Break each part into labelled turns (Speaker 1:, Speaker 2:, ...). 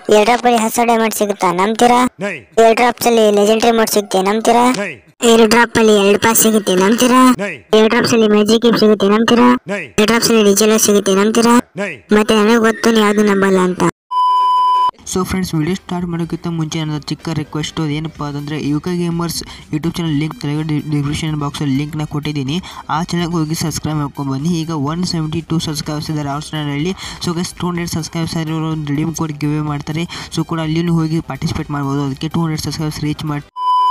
Speaker 1: Air drop ಅಲ್ಲಿ ಹತ್ತು diamond ಸಿಗುತ್ತಾ ನಂಬ್ತೀರಾ
Speaker 2: Nee,
Speaker 1: ಏರ್ ಡ್ರಾಪ್ಸ್ ಅಲ್ಲಿ ಲೆಜೆಂಡರಿ ಮೋಡ್ ಸಿಗುತ್ತೆ ನಂಬ್ತೀರಾ
Speaker 2: nee,
Speaker 1: ಏರ್ ಡ್ರಾಪ್ ಅಲ್ಲಿ ಎರಡು ಪಾಸ್ ಸಿಗುತ್ತೆ ನಂಬ್ತೀರಾ
Speaker 2: nee,
Speaker 1: ಏರ್ ಡ್ರಾಪ್ಸ್ ಅಲ್ಲಿ ಮ್ಯಾಜಿಕ್ ಗಿಫ್ಟ್ ಸಿಗುತ್ತೆ ನಂಬ್ತೀರಾ
Speaker 2: nee,
Speaker 1: ಏರ್ ಡ್ರಾಪ್ಸ್ ಅಲ್ಲಿ ಡಿಜೆಲ್ಲ ಸಿಗುತ್ತೆ ನಂಬ್ತೀರಾ
Speaker 2: nee.
Speaker 1: ಮತ್ತೆ ನನಗೆ ಗೊತ್ತು ನೀವು ಯಾವ್ದು ನಂಬಲ್ಲ ಅಂತ
Speaker 3: ಸೊ ಫ್ರೆಂಡ್ಸ್ ವಿಡಿಯೋ ಸ್ಟಾರ್ಟ್ ಮಾಡೋಕ್ಕಿಂತ ಮುಂಚೆ ನನ್ನ ಚಿಕ್ಕ ರಿಕ್ವೆಸ್ಟು ಅದೇನಪ್ಪ ಅಂತಂದರೆ UK gamers YouTube channel link ಕೆಳಗಡೆ ಡಿಸ್ಕ್ರಿಪ್ಷನ್ ಬಾಕ್ಸಲ್ಲಿ ಲಿಂಕ್ನ ಕೊಟ್ಟಿದ್ದೀನಿ ಆ ಚಾನಲ್ಗೆ ಹೋಗಿ ಸಬ್ಸ್ಕ್ರೈಬ್ ಮಾಡ್ಕೊಂಡು ಬನ್ನಿ ಈಗ ಒನ್ ಸೆವೆಂಟಿ ಟೂ ಸಬ್ಸ್ಕ್ರೈಬ್ಸ್ ಇದ್ದಾರೆ ಅವ್ರ ಚಾನಲಲ್ಲಿ so guys two hundred subscribes ಆಗಿರೋ ಒಂದು ರಿಡೀಮ್ ಕೋಡ್ ಗಿವೆ ಮಾಡ್ತಾರೆ ಸೊ ಕೂಡ ಅಲ್ಲಿನೂ ಹೋಗಿ ಪಾರ್ಟಿಸಿಪೇಟ್ ಮಾಡ್ಬೋದು ಅದಕ್ಕೆ ಟೂ ಹಂಡ್ರೆಡ್ ಸಬ್ಸ್ಕ್ರೈಬ್ಸ್ ರೀಚ್ ಮಾಡಿ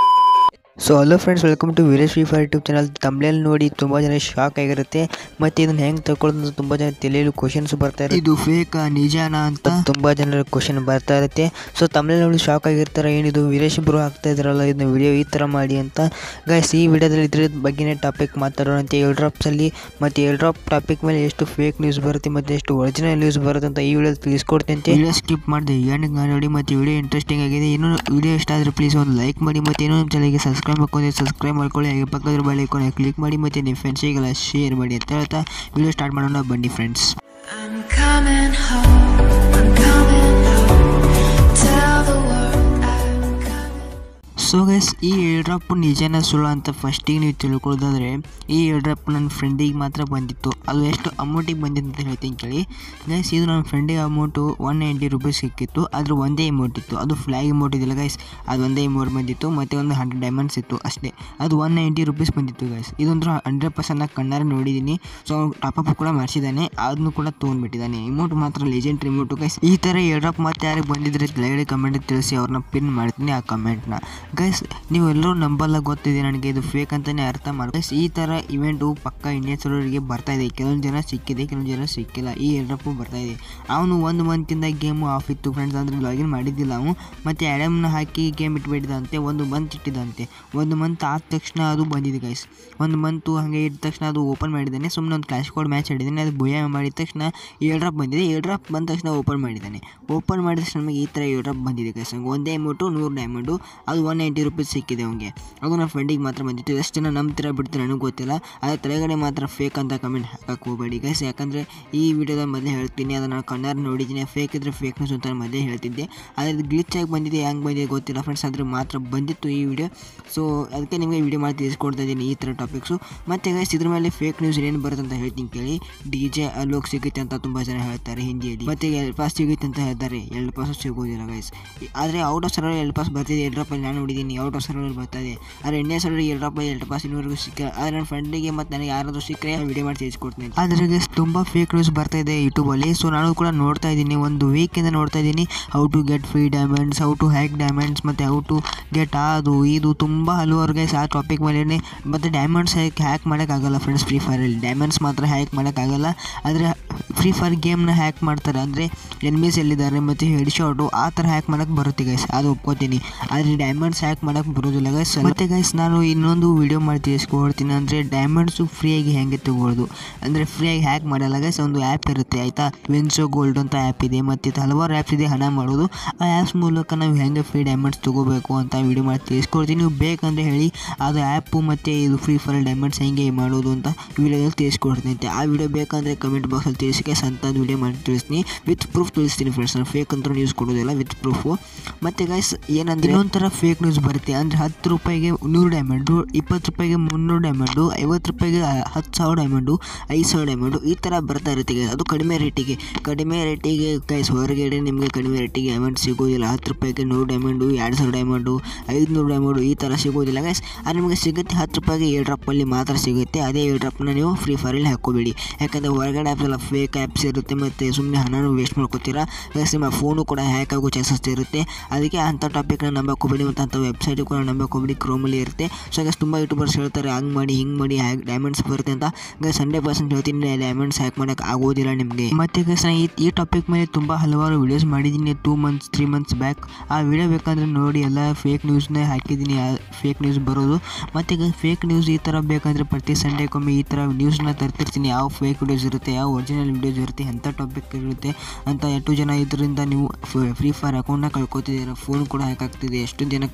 Speaker 3: so hello friends welcome to Veeresh Free Fire YouTube channel ತಮ್ಲೇಲ್ ನೋಡಿ ತುಂಬ ಜನ ಶಾಕ್ ಆಗಿರುತ್ತೆ ಮತ್ತು ಇದನ್ನ ಹೆಂಗೆ ತಗೊಳ್ಳೋದು ಅಂತ ತುಂಬ ಜನ ತಲೆಯಲ್ಲಿ ಕ್ವಶನ್ಸ್ ಬರ್ತಾ ಇರುತ್ತೆ ಇದು ಫೇಕ್ ನಿಜಾನ ಅಂತ ತುಂಬ ಜನರ ಕ್ವಶನ್ ಬರ್ತಾ ಇರುತ್ತೆ ಸೊ ತಮ್ಲೇಲ್ ನೋಡಿ ಶಾಕ್ ಆಗಿರ್ತಾರೆ ಏನಿದು ವೀರೇಶ್ ಬ್ರೋ ಆಗ್ತಾ ಇದ್ರಲ್ಲ ಇದನ್ನ ವಿಡಿಯೋ ಈ ಥರ ಮಾಡಿ ಅಂತ ಗೈಸ್ ಈ ವಿಡಿಯೋದಲ್ಲಿ ಇದ್ರ ಬಗ್ಗೆನೇ ಟಾಪಿಕ್ ಮಾತಾಡೋಣ ಅಂತ ಏರ್ ಡ್ರಾಪ್ಸಲ್ಲಿ ಮತ್ತು ಏರ್ ಡ್ರಾಪ್ ಟಾಪಿಕ್ ಮೇಲೆ ಎಷ್ಟು ಫೇಕ್ ನ್ಯೂಸ್ ಬರುತ್ತೆ ಮತ್ತು ಎಷ್ಟು ಒರಿಜಿನಲ್ ನ್ಯೂಸ್ ಬರುತ್ತೆ ಅಂತ ಈ ವಿಡಿಯೋ ತಿಳಿಸ್ಕೊಡ್ತೀನಿ ಅಂತ ವಿಡಿಯೋ ಸ್ಕಿಪ್ ಮಾಡಿದೆ ಏನಕ್ಕೆ ನೋಡಿ ಮತ್ತು ವಿಡಿಯೋ ಇಂಟ್ರೆಸ್ಟಿಂಗ್ ಆಗಿದೆ ಇನ್ನೂ ವಿಡಿಯೋ ಇಷ್ಟ ಆದರೆ ಪ್ಲೀಸ್ ಒಂದು ಲೈಕ್ ಮಾಡಿ ಮತ್ತು ಇನ್ನೂ ನಮ್ಮ ಚಾನಲ್ಗೆ ಸಬ್ಸ್ಕ್ರೈಬ್ ಮಾಡ್ಕೊಂಡು ಸಬ್ಸ್ಕ್ರೈಬ್ ಮಾಡ್ಕೊಳ್ಳಿ ಹಾಗೆ ಪಕ್ಕದ ಬಳಿಕೊಂಡು ಕ್ಲಿಕ್ ಮಾಡಿ ಮತ್ತು ನಿಮ್ಮ ಫ್ರೆಂಡ್ಸಿಗೆಲ್ಲ ಶೇರ್ ಮಾಡಿ ಅಂತ ಹೇಳ್ತಾ ವಿಡಿಯೋ ಸ್ಟಾರ್ಟ್ ಮಾಡೋಣ ಬನ್ನಿ friends
Speaker 4: I'm coming home. I'm coming home. Tell the world I'm coming.
Speaker 3: So guys ಈ ಏರ್ ಡ್ರಾಪ್ ನಿಜನ ಸುಳ್ಳು ಅಂತ ಫಸ್ಟಿಗೆ ನೀವು ತಿಳ್ಕೊಳ್ಳೋದಾದ್ರೆ ಈ ಏರ್ ಡ್ರಾಪ್ ನನ್ನ ಫ್ರೆಂಡಿಗೆ ಮಾತ್ರ ಬಂದಿತ್ತು ಅದು ಎಷ್ಟು ಅಮೌಂಟಿಗೆ ಬಂದಿತ್ತು ಅಂತ ಹೇಳ್ತೀನಿ ಕೇಳಿ ಗೈಸ್ ಇದು ನನ್ನ ಫ್ರೆಂಡಿಗೆ ಅಮೌಂಟು ಒನ್ ನೈಂಟಿ ರುಪೀಸ್ ಸಿಕ್ಕಿತ್ತು ಅದ್ರ ಒಂದೇ ಅಮೌಂಟ್ ಇತ್ತು ಅದು ಫ್ಲ್ಯಾಗ್ ಅಮೌಂಟ್ ಇದಿಲ್ಲ ಗೈಸ್ ಅದು ಒಂದೇ ಅಮೌಂಟ್ ಬಂದಿತ್ತು ಮತ್ತು ಒಂದು ಹಂಡ್ರೆಡ್ ಡೈಮಂಡ್ಸ್ ಇತ್ತು ಅಷ್ಟೇ ಅದು ಒನ್ ನೈಂಟಿ ರುಪೀಸ್ ಬಂದಿತ್ತು ಗೈಸ್ ಇದೊಂದು ಹಂಡ್ರೆಡ್ ಪರ್ಸೆಂಟ್ ನಾನು ಕಣ್ಣಾರೆ ನೋಡಿದ್ದೀನಿ ಸೊ ಟಾಪಪ್ ಕೂಡ ಮಾಡಿಸಿದ್ದಾನೆ ಅದನ್ನು ಕೂಡ ತೊಗೊಂಡ್ಬಿಟ್ಟಿದ್ದಾನೆ ಅಮೌಂಟ್ ಮಾತ್ರ ಲೆಜೆಂಡ್ ರಿಮೋಟು ಗೈಸ್ ಈ ಥರ ಏರ್ ಡ್ರಾಪ್ ಮತ್ತೆ ಯಾರಿಗೆ ಬಂದಿದ್ರೆ ಕೆಳಗಡೆ ಕಮೆಂಟ್ ತಿಳಿಸಿ ಅವ್ರನ್ನ ಪಿನ್ ಮಾಡ್ತೀನಿ ಆ ಕಮೆಂಟ್ನ ಗೈಸ್ ನೀವು ಎಲ್ಲರೂ ನಂಬಲ್ಲ ಗೊತ್ತಿದೆ ನನಗೆ ಇದು ಫೇಕ್ ಅಂತಲೇ ಅರ್ಥ ಮಾಡಿ ಗೈಸ್ ಈ ಥರ ಇವೆಂಟು ಪಕ್ಕ ಇಂಡಿಯನ್ ಸರ್ವರಿಗೆ ಬರ್ತಾ ಇದೆ ಕೆಲವೊಂದು ಜನ ಸಿಕ್ಕಿದೆ ಕೆಲವೊಂದು ಜನ ಸಿಕ್ಕಿಲ್ಲ ಈ ಎರಡಪ್ಪು ಬರ್ತಾ ಇದೆ ಅವನು ಒಂದು ಮಂತಿಂದ ಗೇಮು ಆಫ್ ಇತ್ತು ಫ್ರೆಂಡ್ಸ್ ಅಂದರೆ ಲಾಗಿನ್ ಮಾಡಿದ್ದಿಲ್ಲ ಅವನು ಮತ್ತು ಎಡಮ್ನ ಹಾಕಿ ಗೇಮ್ ಇಟ್ಬಿಟ್ಟಿದಂತೆ ಒಂದು ಮಂತ್ ಇಟ್ಟಿದಂತೆ ಒಂದು ಮಂತ್ ಆದ ತಕ್ಷಣ ಅದು ಬಂದಿದೆ ಗೈಸ್ ಒಂದು ಮಂತು ಹಾಗೆ ಇದ್ದ ತಕ್ಷಣ ಅದು ಓಪನ್ ಮಾಡಿದ್ದಾನೆ ಸುಮ್ಮನೆ ಒಂದು ಕ್ಲಾಶ್ ಕೋಡ್ ಮ್ಯಾಚ್ ಆಡಿದ್ದಾನೆ ಅದು ಭಯ ಮಾಡಿದ ತಕ್ಷಣ ಏರ್ ಡ್ರಾಪ್ ಬಂದಿದೆ ಏರ್ ಡ್ರಾಪ್ ಬಂದ ತಕ್ಷಣ ಓಪನ್ ಮಾಡಿದ್ದಾನೆ ಓಪನ್ ಮಾಡಿದ ತಕ್ಷಣ ನಮಗೆ ಈ ಥರ ಏರ್ ಡ್ರಾಪ್ ಬಂದಿದೆ ಗೈಸ್ ಹಂಗೆ ಒಂದೇ ಅಮೌಂಟು ನೂರು ಡೈಮಂಡು ಅದು ಒನ್ ನೈಂಟಿ ರುಪೀಸ್ ಸಿಕ್ಕಿದೆ ಅವನಿಗೆ ಅದು ನನ್ನ ಫ್ರೆಂಡಿಗೆ ಮಾತ್ರ ಬಂದಿತ್ತು ಎಷ್ಟು ಜನ ನಂಬ್ತೀರ ಬಿಡ್ತೀರ ನನಗೆ ಗೊತ್ತಿಲ್ಲ ಅದ್ರ ತಲೆಗಡೆ ಮಾತ್ರ ಫೇಕ್ ಅಂತ ಕಮೆಂಟ್ ಹಾಕಕ್ಕೆ ಹೋಗಬೇಡಿ ಗೈಸ್ ಯಾಕಂದರೆ ಈ ವಿಡಿಯೋದ ಮೊದಲೇ ಹೇಳ್ತೀನಿ ಅದನ್ನು ನಾನು ಕಣ್ಣಾರ ನೋಡಿದ್ದೀನಿ ಫೇಕ್ ಇದ್ರೆ ಫೇಕ್ ನ್ಯೂಸ್ ಅಂತ ಮೊದಲೇ ಹೇಳ್ತಿದ್ದೆ ಅದ್ರ ಗ್ಲಿಚ್ ಆಗಿ ಬಂದಿದೆ ಹೆಂಗೆ ಬಂದಿದೆ ಗೊತ್ತಿಲ್ಲ ಫ್ರೆಂಡ್ಸ್ ಆದರೆ ಮಾತ್ರ ಬಂದಿತ್ತು ಈ ವಿಡಿಯೋ ಸೊ ಅದಕ್ಕೆ ನಿಮಗೆ ವಿಡಿಯೋ ಮಾಡಿ ತಿಳಿಸ್ಕೊಡ್ತಾ ಇದ್ದೀನಿ ಈ ಥರ ಟಾಪಿಕ್ಸು ಮತ್ತು ಗೈಸ್ ಇದ್ರ ಮೇಲೆ ಫೇಕ್ ನ್ಯೂಸ್ ಏನು ಬರುತ್ತೆ ಅಂತ ಹೇಳ್ತೀನಿ ಕೇಳಿ ಡಿ ಜೆ ಅಲೋಕ್ ಸಿಗುತ್ತೆ ಅಂತ ತುಂಬ ಜನ ಹೇಳ್ತಾರೆ ಹಿಂದಿಯಲ್ಲಿ ಮತ್ತು ಎರಡು ಪಾಸ್ ಸಿಗುತ್ತೆ ಅಂತ ಹೇಳ್ತಾರೆ ಎರಡು ಪಾಸ್ ಸಿಗೋದಿಲ್ಲ ಗೈಸ್ ಆದರೆ ಔಟ್ ಆಫ್ ಸರ್ವರ್ ಎರಡು ಪಾಸ್ ಬರ್ತಿದೆ ಎರಡು ಡ್ರಾಪಲ್ಲಿ ನಾನು ನೋಡಿದ್ದೀನಿ ಔಟ್ ಆಫ್ ಸರ್ವರ್ ಬರ್ತಾ ಇದೆ ಆದರೆ ಇಂಡಿಯಾ ಸರ್ವರ್ ಎರಡು ಡ್ರಾಪಲ್ಲಿ ಎರಡು ಪಾಸ್ ಇನ್ನೂವರೆಗೂ ಸಿಕ್ಕ ಆದರೆ ನನ್ನ ಫ್ರೆಂಡಿಗೆ ಮತ್ತು ನನಗೆ ಯಾರಾದರೂ ಸಿಕ್ಕರೆ ವಿಡಿಯೋ ಮಾಡಿ ತಿಳಿಸ್ಕೊಡ್ತೀನಿ ಆದರೆ ಗೈಸ್ ತುಂಬ ಫೇಕ್ ನ್ಯೂಸ್ ಬರ್ತಾ ಇದೆ ಯೂಟ್ಯೂಬಲ್ಲಿ ಸೊ ನಾನು ಕೂಡ ನೋಡ್ತಾ ಇದ್ದೀನಿ ಒಂದು ವೀಕಿಂದ ನೋಡ್ತಾ ಇದ್ದೀನಿ how to get free diamonds how to hack diamonds ಮತ್ತು ಹೌ ಟು ಗೆಟ್ ಅದು ಇದು ತುಂಬ ಹಲವಾರು ಗೈಸ್ ಆ ಟಾಪಿಕ್ ಮೇಲೆ ಮತ್ತು ಡೈಮಂಡ್ಸ್ ಹ್ಯಾಕ್ ಹ್ಯಾಕ್ ಮಾಡೋಕ್ಕಾಗಲ್ಲ ಫ್ರೆಂಡ್ಸ್ ಫ್ರೀ ಫೈರಲ್ಲಿ ಡೈಮಂಡ್ಸ್ ಮಾತ್ರ ಹ್ಯಾಕ್ ಮಾಡೋಕ್ಕಾಗಲ್ಲ ಆದರೆ ಫ್ರೀ ಫೈರ್ ಗೇಮ್ನ ಹ್ಯಾಕ್ ಮಾಡ್ತಾರೆ ಅಂದರೆ ಎನ್ಮೀಸ್ ಎಲ್ಲಿದ್ದಾರೆ ಮತ್ತು ಹೆಡ್ ಶಾಟು ಆ ಥರ ಹ್ಯಾಕ್ ಮಾಡೋಕ್ಕೆ ಬರುತ್ತೆ ಗೈಸ್ ಅದು ಒಪ್ಕೋತೀನಿ ಆದರೆ ಡೈಮಂಡ್ಸ್ ಹ್ಯಾಕ್ ಮಾಡೋಕ್ಕೆ ಬರೋದಿಲ್ಲ ಗೈಸ್ ಮತ್ತು ಗೈಸ್ ನಾನು ಇನ್ನೊಂದು ವಿಡಿಯೋ ಮಾಡಿ ತಿಳಿಸ್ಕೊಡ್ತೀನಿ ಅಂದರೆ ಡೈಮಂಡ್ಸು ಫ್ರೀಯಾಗಿ ಹೆಂಗೆ ತಗೊಳ್ಳೋದು ಅಂದರೆ ಫ್ರೀಯಾಗಿ ಹ್ಯಾಕ್ ಮಾಡಲ್ಲ ಗೈಸ್ ಒಂದು ಆ್ಯಪ್ ಇರುತ್ತೆ ಆಯಿತಾ ವಿನ್ಸೋ ಗೋಲ್ಡ್ ಅಂತ ಆ್ಯಪ್ ಇದೆ ಮತ್ತು ಇದು ಹಲವಾರು ಆ್ಯಪ್ಸ್ ಇದೆ ಹಣ ಮಾಡೋದು ಆ ಆ್ಯಪ್ಸ್ ಮೂಲಕ ನಾವು ಹೆಂಗೆ ಫ್ರೀ ಡೈಮಂಡ್ಸ್ ತೊಗೋಬೇಕು ಅಂತ ವಿಡಿಯೋ ಮಾಡಿ ತಿಳಿಸ್ಕೊಡ್ತೀನಿ ನೀವು ಬೇಕಂದ್ರೆ ಹೇಳಿ ಅದು ಆ್ಯಪು ಮತ್ತು ಇದು ಫ್ರೀ ಫೈರ್ ಡೈಮಂಡ್ಸ್ ಹೆಂಗೆ ಮಾಡೋದು ಅಂತ ವಿಡಿಯೋದಲ್ಲಿ ತಿಳಿಸ್ಕೊಡ್ತೀನಿ ಅಂತೆ ಆ ವಿಡಿಯೋ ಬೇಕಂದರೆ ಕಮೆಂಟ್ ಬಾಕ್ಸಲ್ಲಿ ತಿಳಿಸಿಕೆ ಅಂಥದ್ದು ವಿಡಿಯೋ ಮಾಡಿ ತಿಳಿಸ್ತೀನಿ ವಿತ್ ಪ್ರೂಫ್ ತಿಳಿಸ್ತೀನಿ ಫ್ರೆಂಡ್ಸ್ ನಾನು ಫೇಕ್ ಅಂತ ನ್ಯೂಸ್ ಕೊಡೋದಿಲ್ಲ ವಿತ್ ಪ್ರೂಫು ಮತ್ತು ಗೈಸ್ ಏನಂದರೆ ಇನ್ನೊಂಥರ ಫೇಕ್ ನ್ಯೂಸ್ ಬರುತ್ತೆ ಅಂದರೆ ಹತ್ತು ರೂಪಾಯಿಗೆ ನೂರು ಡೈಮಂಡು ಇಪ್ಪತ್ತು ರೂಪಾಯಿಗೆ ಮುನ್ನೂರು ಡೈಮಂಡು ಐವತ್ತು ರೂಪಾಯಿಗೆ ಹತ್ತು ಸಾವಿರ ಡೈಮಂಡು ಐದು ಸಾವಿರ ಡೈಮಂಡು ಈ ಥರ ಬರ್ತಾ ಇರುತ್ತೆ guys. ಅದು ಕಡಿಮೆ ರೇಟಿಗೆ ಕಡಿಮೆ ರೇಟಿಗೆ ಗೈಸ್ ಹೊರಗಡೆ ನಿಮಗೆ ಕಡಿಮೆ ರೇಟಿಗೆ ಡೈಮಂಡ್ ಸಿಗೋದಿಲ್ಲ ಹತ್ತು ರೂಪಾಯಿಗೆ ನೂರು ಡೈಮಂಡು ಎರಡು ಸಾವಿರ ಡೈಮಂಡು ಐದುನೂರು ಡೈಮಂಡು ಈ ಥರ ಸಿಗೋದಿಲ್ಲ ಗೈಸ್ ಅದು ನಿಮಗೆ ಸಿಗುತ್ತೆ ಹತ್ತು ರೂಪಾಯಿಗೆ ಏಳು ಡ್ರಾಪಲ್ಲಿ ಮಾತ್ರ ಸಿಗುತ್ತೆ ಅದೇ ಏಳು ಡ್ರಾಪ್ನ ನೀವು ಫ್ರೀ ಫೈರಲ್ಲಿ ಹಾಕ್ಕೋಬೇಡಿ ಯಾಕಂದರೆ ಹೊರಗಡೆ ಆ್ಯಪ್ಸ್ ಎಲ್ಲ ಫೇಕ್ ಆ್ಯಪ್ಸ್ ಇರುತ್ತೆ ಮತ್ತು ಸುಮ್ಮನೆ ಹಣನೂ ವೇಸ್ಟ್ ಮಾಡ್ಕೋತೀರಾ ಗೈಸ್ ನಿಮ್ಮ ಫೋನು ಕೂಡ ಹ್ಯಾಕ್ ಆಗೋ ಚಾನ್ಸಸ್ ಇರುತ್ತೆ ಅದಕ್ಕೆ ಅಂಥ ಟಾಪಿಕ್ನ ನಂಬಕೋಬೇಡಿ ಮತ್ತು ಅಂಥ ವೆಬ್ಸೈಟು ಕೂಡ ನಂಬಕೋಬೇಡಿ ಕ್ರೋಮಲ್ಲಿ ಇರುತ್ತೆ ಸೊ ಗೈಸ್ ತುಂಬ ಯೂಟ್ಯೂಬರ್ಸ್ ಹೇಳ್ತಾರೆ ಹಂಗೆ ಮಾಡಿ ಹಿಂಗೆ ಮಾಡಿ ಹ್ಯಾಕ್ ಡೈಮಂಡ್ಸ್ ಬರುತ್ತೆ ಅಂತ ಗೈಸ್ ಹಂಡ್ರೆಡ್ ಪರ್ಸೆಂಟ್ ಹೇಳ್ತೀನಿ ಡೈಮಂಡ್ಸ್ ಹ್ಯಾಕ್ ಮಾಡೋಕ್ಕೆ ಆಗೋದಿಲ್ಲ ನಿಮಗೆ ಮತ್ತು ಗೈಸ್ ನಾನು ಈ ಈ ಟಾಪಿಕ್ ಮೇಲೆ ತುಂಬ ಹಲವಾರು ವೀಡಿಯೋಸ್ ಮಾಡಿದ್ದೀನಿ two months three months back ಆ ವಿಡಿಯೋ ಬೇಕಂದ್ರೆ ನೋಡಿ ಎಲ್ಲ ಫೇಕ್ ನ್ಯೂಸ್ನೇ ಹಾಕಿದ್ದೀನಿ ಫೇಕ್ ನ್ಯೂಸ್ ಬರೋದು ಮತ್ತು ಈಗ ಫೇಕ್ ನ್ಯೂಸ್ ಈ ಥರ ಬೇಕಂದರೆ ಪ್ರತಿ ಸಂಡೇಗೊಮ್ಮೆ ಈ ಥರ ನ್ಯೂಸ್ನ ತರ್ತಿರ್ತೀನಿ ಯಾವ ಫೇಕ್ ವಿಡಿಯೋಸ್ ಇರುತ್ತೆ ಯಾವ ಒರಿಜಿನಲ್ ವಿಡಿಯೋಸ್ ಇರುತ್ತೆ ಎಂಥ ಟಾಪಿಕ್ ಇರುತ್ತೆ ಅಂತ ಎಷ್ಟು ಜನ ಇದರಿಂದ ನೀವು ಫ್ರೀ ಫೈರ್ ಅಕೌಂಟ್ನ ಕಳ್ಕೊತಿದ್ದೀರ ಫೋನ್ ಕೂಡ ಹ್ಯಾಕ್ ಆಗ್ತಿದೆ ಎಷ್ಟು ಜನಕ್ಕೆ ಹಣನ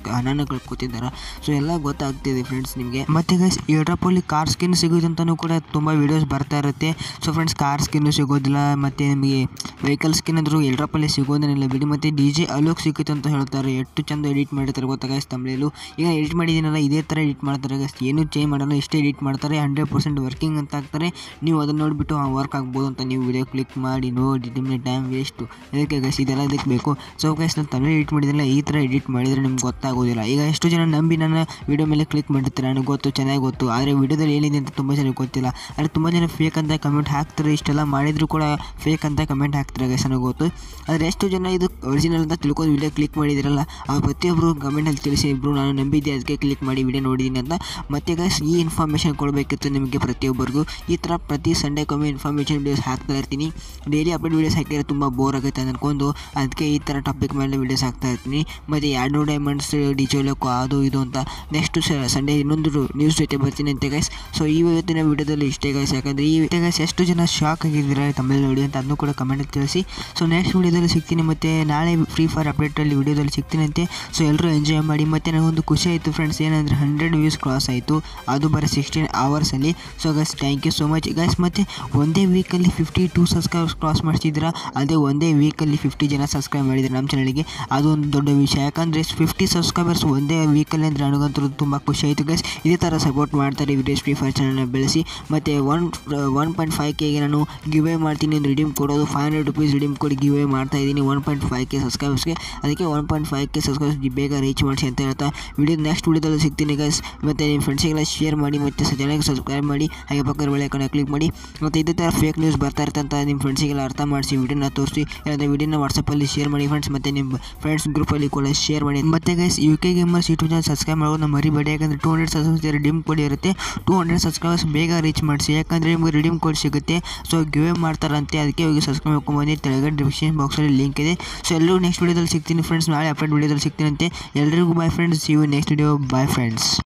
Speaker 3: ಕಳ್ಕೊತಿದ್ದಾರೆ ಸೊ ಎಲ್ಲ ಗೊತ್ತಾಗ್ತಿದೆ ಫ್ರೆಂಡ್ಸ್ ನಿಮಗೆ ಮತ್ತೆ ಗೈಸ್ ಏರ್ಡ್ರಾಪಲ್ಲಿ ಕಾರ್ ಸ್ಕಿನ್ ಸಿಗೋದಂತಲೂ ಕೂಡ ತುಂಬ ವೀಡಿಯೋಸ್ ಬರ್ತಾ ಇರುತ್ತೆ ಸೊ ಫ್ರೆಂಡ್ಸ್ ಕಾರ್ ಸ್ಕಿನ್ನು ಸಿಗೋದಿಲ್ಲ ಮತ್ತು ನಿಮಗೆ ವೆಹಿಕಲ್ ಸ್ಕಿನ್ ಅಂದರೂ ಏರ್ಡ್ರಾಪಲ್ಲಿ ಸಿಗೋದೇನಿಲ್ಲ ಬಿಡಿ ಮತ್ತು ಡಿ ಜೆ ಅಲೋಕ್ ಸಿಕ್ಕಿತ್ತು ಅಂತ ಹೇಳ್ತಾರೆ ಎಷ್ಟು ಚಂದ ಎಡಿಟ್ ಮಾಡಿರ್ತಾರೆ ಗೊತ್ತಾ ಗೈಸ್ ತಮಿಳು ಈಗ ಎಡಿಟ್ ಮಾಡಿದ್ದೀನಲ್ಲ ಇದೇ ಥರ ಎಡಿಟ್ ಮಾಡ್ತಾರೆ ಗೈಸ್ ಏನೂ ಚೇಂಜ್ ಮಾಡಲ್ಲ ಇಷ್ಟೇ ಎಡಿಟ್ ಮಾಡ್ತಾರೆ ಹಂಡ್ರೆಡ್ ಪರ್ಸೆಂಟ್ ವರ್ಕಿಂಗ್ ಅಂತ ಹಾಕ್ತಾರೆ ನೀವು ಅದನ್ನು ನೋಡಿಬಿಟ್ಟು ವರ್ಕ್ ಆಗ್ಬೋದು ಅಂತ ನೀವು ವಿಡಿಯೋ ಕ್ಲಿಕ್ ಮಾಡಿ ನೋಡಿ ನಿಮಗೆ ಟೈಮ್ ವೇಸ್ಟು ಇದಕ್ಕೆ ಗೈಸ್ ಇದೆಲ್ಲ ಇದಕ್ಕೆ ಬೇಕು ಸೊ ಗೈಸ್ ನಾನು ತಮಿಳು ಎಡಿಟ್ ಮಾಡಿದ್ರಲ್ಲ ಈ ಥರ ಎಡಿಟ್ ಮಾಡಿದರೆ ನಿಮ್ಗೆ ಗೊತ್ತಾಗೋದಿಲ್ಲ ಈಗ ಎಷ್ಟು ಜನ ನಂಬಿ ನನ್ನ ವಿಡಿಯೋ ಮೇಲೆ ಕ್ಲಿಕ್ ಮಾಡಿರ್ತಾರೆ ನನಗೆ ಗೊತ್ತು ಚೆನ್ನಾಗಿ ಗೊತ್ತು ಆದರೆ ವಿಡಿಯೋದಲ್ಲಿ ಏನಿದೆ ಅಂತ ತುಂಬ ಜನಕ್ಕೆ ಗೊತ್ತಿಲ್ಲ ಆದರೆ ತುಂಬ ಜನ ಫೇಕ್ ಅಂತ ಕಮೆಂಟ್ ಹಾಕ್ತಾರೆ ಇಷ್ಟೆಲ್ಲ ಮಾಡಿದ್ರು ಕೂಡ ಫೇಕ್ ಅಂತ ಕಮೆಂಟ್ ಹಾಕ್ತಾರೆ ಗೈಸ್ ನನಗೆ ಗೊತ್ತು ಆದರೆ ಎಷ್ಟು ಜನ ಇದು ಒರಿಜಿನಲ್ ಅಂತ ತಿಳ್ಕೊಂಡು ವಿಡಿಯೋ ಕ್ಲಿಕ್ ಮಾಡಿದಿರಲ್ಲ ಆ ಪ್ರತಿಯೊಬ್ಬರು ಕಮೆಂಟಲ್ಲಿ ತಿಳಿಸಿ ಇಬ್ಬರು ನಾನು ನಂಬಿದ್ದೆ ಅದಕ್ಕೆ ಕ್ಲಿಕ್ ಮಾಡಿ ವಿಡಿಯೋ ನೋಡಿದ್ದೀನಿ ಅಂತ ಮತ್ತೆ ಗೈಸ್ ಈ ಇನ್ಫಾರ್ಮೇಷನ್ ಕೊಡಬೇಕಿತ್ತು ನಿಮಗೆ ಪ್ರತಿಯೊಬ್ಬರಿಗೂ ಈ ಥರ ಪ್ರತಿ ಸಂಡೇಗೊಮ್ಮೆ ಇನ್ಫಾರ್ಮೇಷನ್ ವೀಡಿಯೋಸ್ ಹಾಕ್ತಾ ಇರ್ತೀನಿ ಡೈಲಿ ಅಪ್ಡೇಟ್ ವೀಡಿಯೋಸ್ ಹಾಕಿದ್ರೆ ತುಂಬ ಬೋರ್ ಆಗುತ್ತೆ ಅಂತ ಅನ್ಕೊಂಡು ಅದಕ್ಕೆ ಈ ಥರ ಟಾಪಿಕ್ ಮೇಲೆ ವೀಡಿಯೋಸ್ ಹಾಕ್ತಾ ಇರ್ತೀನಿ ಮತ್ತು ಎರಡು ಡೈಮಂಡ್ಸ್ ಡಿಜೋಲಕ್ಕು ಅದು ಇದು ಅಂತ ನೆಕ್ಸ್ಟ್ ಸಂಡೇ ಇನ್ನೊಂದು ನ್ಯೂಸ್ ಜೊತೆ ಬರ್ತೀನಿ ಅಂತ ಗೈಸ್ ಸೊ ಈ ಇವತ್ತಿನ ವಿಡಿಯೋದಲ್ಲಿ ಇಷ್ಟೇ ಗೈಸ್ ಯಾಕಂದರೆ ಈ ಗೈಸ್ ಎಷ್ಟು ಜನ ಶಾಕ್ ಆಗಿದ್ದೀರಾ ತಮಿಳು ನೋಡಿ ಅಂತ ಅದನ್ನು ಕೂಡ ಕಮೆಂಟಲ್ಲಿ ತಿಳಿಸಿ ಸೊ ನೆಕ್ಸ್ಟ್ ವಿಡಿಯೋದಲ್ಲಿ ಸಿಗ್ತೀನಿ ಮತ್ತು ನಾಳೆ ಫ್ರೀ ಫೈರ್ ಅಪ್ಡೇಟಲ್ಲಿ ವಿಡಿಯೋದಲ್ಲಿ ಸಿಗ್ತೀನಿ ಅಂತೆ ಸೊ ಎಲ್ಲರೂ ಎಂಜಾಯ್ ಮಾಡಿ ಮತ್ತು ನನಗೊಂದು ಖುಷಿ ಆಯಿತು ಫ್ರೆಂಡ್ಸ್ ಏನಂದರೆ ಹಂಡ್ರೆಡ್ ವ್ಯೂಸ್ ಕ್ರಾಸ್ ಆಯಿತು ಅದು ಬರೀ ಸಿಕ್ಸ್ಟೀನ್ ಅವರ್ಸಲ್ಲಿ so guys thank you so much guys ಮತ್ತು ಒಂದೇ ವೀಕಲ್ಲಿ ಫಿಫ್ಟಿ ಟೂ ಸಬ್ಸ್ಕ್ರೈಬರ್ಸ್ ಕ್ರಾಸ್ ಮಾಡ್ತಿದ್ದೀರಾ ಅದೇ ಒಂದೇ ವೀಕಲ್ಲಿ ಫಿಫ್ಟಿ ಜನ ಸಬ್ಸ್ಕ್ರೈಬ್ ಮಾಡಿದ್ದಾರೆ ನಮ್ಮ ಚಾನಲ್ಗೆ ಅದು ಒಂದು ದೊಡ್ಡ ವಿಷಯ ಯಾಕಂದರೆ ಫಿಫ್ಟಿ ಸಬ್ಸ್ಕ್ರೈಬರ್ಸ್ ಒಂದೇ ವೀಕಲ್ಲಿ ಅಂದರೆ ನನಗಂತೂ ತುಂಬ ಖುಷಿ ಆಯಿತು ಗೈಸ್ ಇದೇ ಥರ ಸಪೋರ್ಟ್ ಮಾಡ್ತಾರೆ ವಿಡಿಯೋಸ್ ಫ್ರೀ ಫೈರ್ ಚಾನಲ್ನ ಬೆಳೆಸಿ ಮತ್ತು ಒನ್ ಒನ್ ಪಾಯಿಂಟ್ ಫೈವ್ ಕೆಗೆ ನಾನು ಗಿವ್ ಅವೇ ಮಾಡ್ತೀನಿ ಒಂದು ರಿಡೀಮ್ ಕೊಡೋದು ಫೈವ್ ಹಂಡ್ರೆಡ್ ರುಪೀಸ್ ರಿಡೀಮ್ ಕೊಡಿ ಗಿವ್ ಅವೇ ಮಾಡ್ತಾ ಇದ್ದೀನಿ ಒನ್ ಪಾಯಿಂಟ್ ಫೈವ್ ಕೆ ಸಬ್ಸ್ಕ್ರೈಬರ್ಸ್ಗೆ ಅದಕ್ಕೆ one point five K subscribers ಬೇಗ ರೀಚ್ ಮಾಡಿಸಿ ಅಂತ ಹೇಳ್ತಾ ವಿಡಿಯೋ ನೆಕ್ಸ್ಟ್ ವಿಡಿಯೋದಲ್ಲಿ ಸಿಗ್ತೀನಿ ಗೈಸ್ ಮತ್ತು ನಿಮ್ಮ ಫ್ರೆಂಡ್ಸಿಗೆಲ್ಲ ಶೇರ್ ಮಾಡಿ ಮತ್ತು ಚಾನಲ್ಗೆ ಸಬ್ಸ್ಕ್ರೈಬ್ ಮಾಡಿ ಹಾಗೆ ಪಕ್ಕದ ಒಳ್ಳೆ ಕಡೆ ಕ್ಲಿಕ್ ಮಾಡಿ ಮತ್ತು ಇದೇ ಥರ ಫೇಕ್ ನ್ಯೂಸ್ ಬರ್ತಾ ಇರುತ್ತೆ ಅಂತ ನಿಮ್ಮ ಫ್ರೆಂಡ್ಸಿಗೆಲ್ಲ ಅರ್ಥ ಮಾಡಿಸಿ ವಿಡಿಯೋನ ತೋರಿಸಿ ಇಲ್ಲಾಂದರೆ ವಿಡಿಯೋನ ವಾಟ್ಸಪ್ಪಲ್ಲಿ ಶೇರ್ ಮಾಡಿ ಫ್ರೆಂಡ್ಸ್ ಮತ್ತು ನಿಮ್ಮ ಫ್ರೆಂಡ್ಸ್ ಗ್ರೂಪಲ್ಲಿ ಕೂಡ ಶೇರ್ ಮಾಡಿ ಮತ್ತು guys U K gamers YouTube channel subscribe ಮಾಡೋದು ಮರಿಬೇಡಿ ಯಾಕಂದರೆ two hundred subscribers redeem code ಇರುತ್ತೆ ಟೂ ಹಂಡ್ರೆಡ್ ಸಬ್ಸ್ಕ್ರೈಬರ್ಸ್ ಬೇಗ ರೀಚ್ ಮಾಡಿಸಿ ಯಾಕಂದರೆ ನಿಮಗೆ ರಿಡೀಮ್ ಕೋಡ್ ಸಿಗುತ್ತೆ ಸೊ ಗಿವೆ ಮಾಡ್ತಾರಂತೆ ಅದಕ್ಕೆ ಹೋಗಿ ಸಬ್ಸ್ಕ್ರೈಬ್ ಮಾಡ್ಕೊಂಬಂದು ತೆಳಗಡೆ ಡಿಸ್ಕ್ರಿಪ್ಷನ್ ಬಾಕ್ಸಲ್ಲಿ ಲಿಂಕ್ ಇದೆ ಸೊ ಎಲ್ಲರೂ ನೆಕ್ಸ್ಟ್ ವಿಡಿಯೋದಲ್ಲಿ ಸಿಗ್ತೀನಿ ಫ್ರೆಂಡ್ಸ್ ನಾಳೆ ಅಪ್ಡೇಟ್ ವಿಡಿಯೋದಲ್ಲಿ ಸಿಗ್ತೀನಿ ಅಂತೆ ಎಲ್ರಿಗೂ bye friends you next video bye friends